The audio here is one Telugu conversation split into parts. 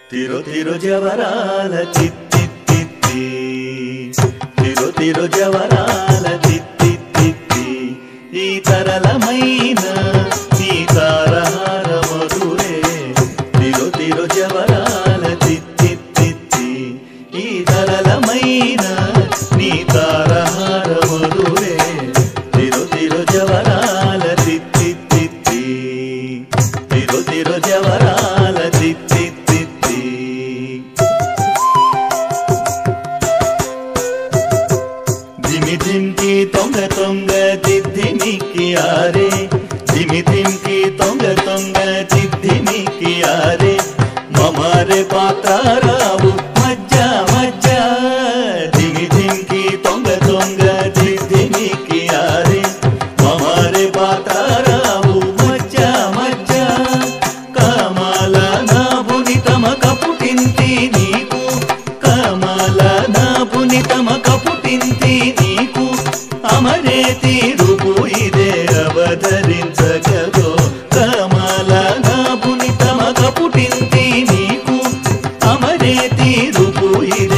తిరు తిరు జవరాల చిత్తి తిత్తి తిరు తిరు జవరాల చిత్తి తిత్తి ఈ తరళమైన నీ తారహార మధురే తిరు తిరు జవరాల చిత్తి తిత్తి ఈ తరళమైన నీ తారహార మధురే తిరు తిరు జవరాల చిత్తి తిత్తి తిరు తిరు జవరాల చిత్తి తిత్తి ధిమి ధిమ్కి తొంగ తొంగ దిద్దిమికి ఆరే ధిమి ధిమ్కి తొంగ తొంగ దిద్దిమికి ఆరే మమారే పాతారావు మజ్జ మజ్జ ధిమి ధిమ్కి తొంగ తొంగ దిద్దిమికి ఆరే మమారే పాతారావు మజ్జ మజ్జ కమల నాభుని తమ కపుటింతి నీకు కమల నాభుని తమ కపుటింతి నీకు అమరే తీరుపు ఇదే అవతరించగదో కమల నాభుని తమ కపుటింతి నీకు అమరే తీరుపు ఇదే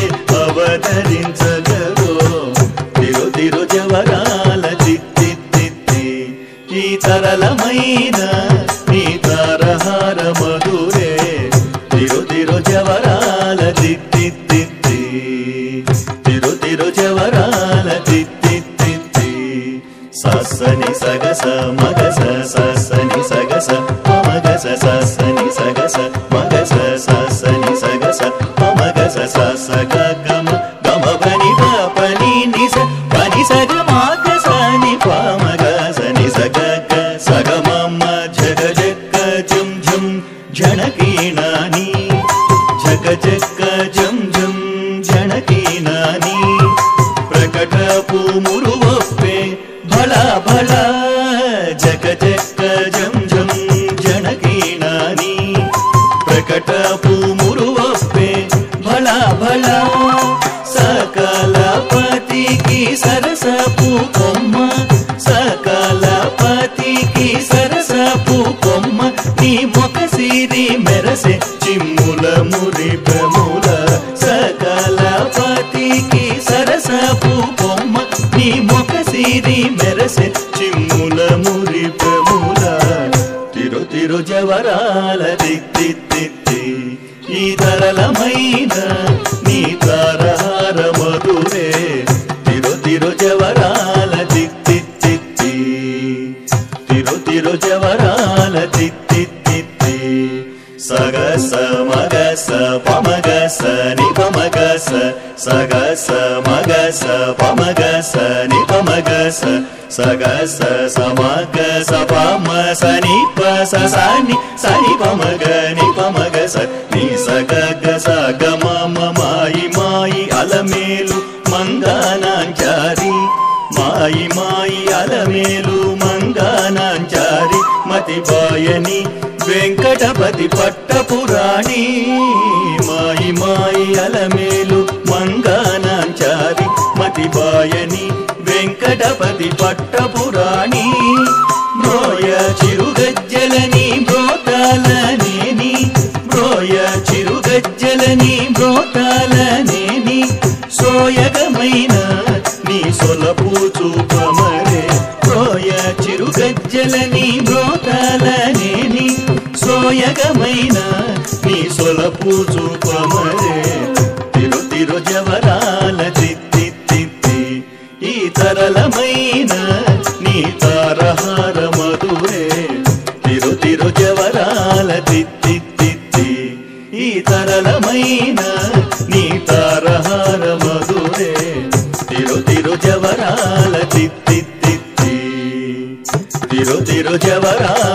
అవతరించగదో తిరు తిరు జవరాల చిత్తి తిత్తి ఈ తరళమైన నీ తారహార మధురే తిరు తిరు జవరాల చిత్తి తిత్తి తిరు తిరు జవరాల చిత్తి తిత్తి సస్సని సగస మగస సస్సని సగస మగస సస్సని సగస మగస సస్సని సగస మగస సస గమ గమ పని పని నిస పని సగ మాగ సని పామగ సని సగ గ సగ మమ జగ జగ జం జం జనకీనాని జగ జగ జం జం జనకీనాని ప్రకటపు మురువప్పే భళ భళ జగ జగ జం జం జనకీనాని ప్రకటపు మురువప్పే భళ భళ సకల పతికి సరసపు కొమ్మ సకల పతికి సరసపు కొమ్మ నీ మొక సిరి మెరసే చిమ్ముల మురి ప్రముల సకల పతికి సరసపు కొమ్మ నీ మొక సిరి మెరసే చిమ్ముల మురి ప్రముల తిరు తిరు జవరాల దిత్తి తిత్తి ఈ తరళమైన నీ తారహార మధురే తిరు తిరు జవరాల దిత్తి తిత్తి తిరు తిరు జవరాల దిత్తి తిత్తి సగస మగస పమగస నిపమగస సగస మగస పమగస నిపమగస సగస సమగ సపమ సని పస సని సని పమగ నిపమగ స ని సగ గ సగ మమ మాయి మాయి అలమేలు మంగానాంచారి మాయి మాయి అలమేలు మంగానాంచారి మతి బాయని వెంకటపతి పట్టపురాణి మాయి మాయి అలమేలు మంగానాంచారి మతి బాయని వెంకటపతి పట్టపురాణి బ్రోయ చిరుగజ్జలని బ్రోతాలనేని బ్రోయ చిరుగజ్జలని బ్రోతాలనేని సోయగమైన నీ సొలపు చూపమరే బ్రోయ చిరుగజ్జలని బ్రోతాలనేని సోయగమైన నీ సొలపు చూపమరే తిరు తిరు జవరాల చిత్తి తిత్తి ఈ తరళమైన నీ తారహార మధురే తిరు తిరు జవరాల తిత్తి తిత్తి ఈ తరళమైన నీ తారహార మధురే తిరు తిరు జవరాల తిత్తి తిత్తి తిరు తిరు జవరాల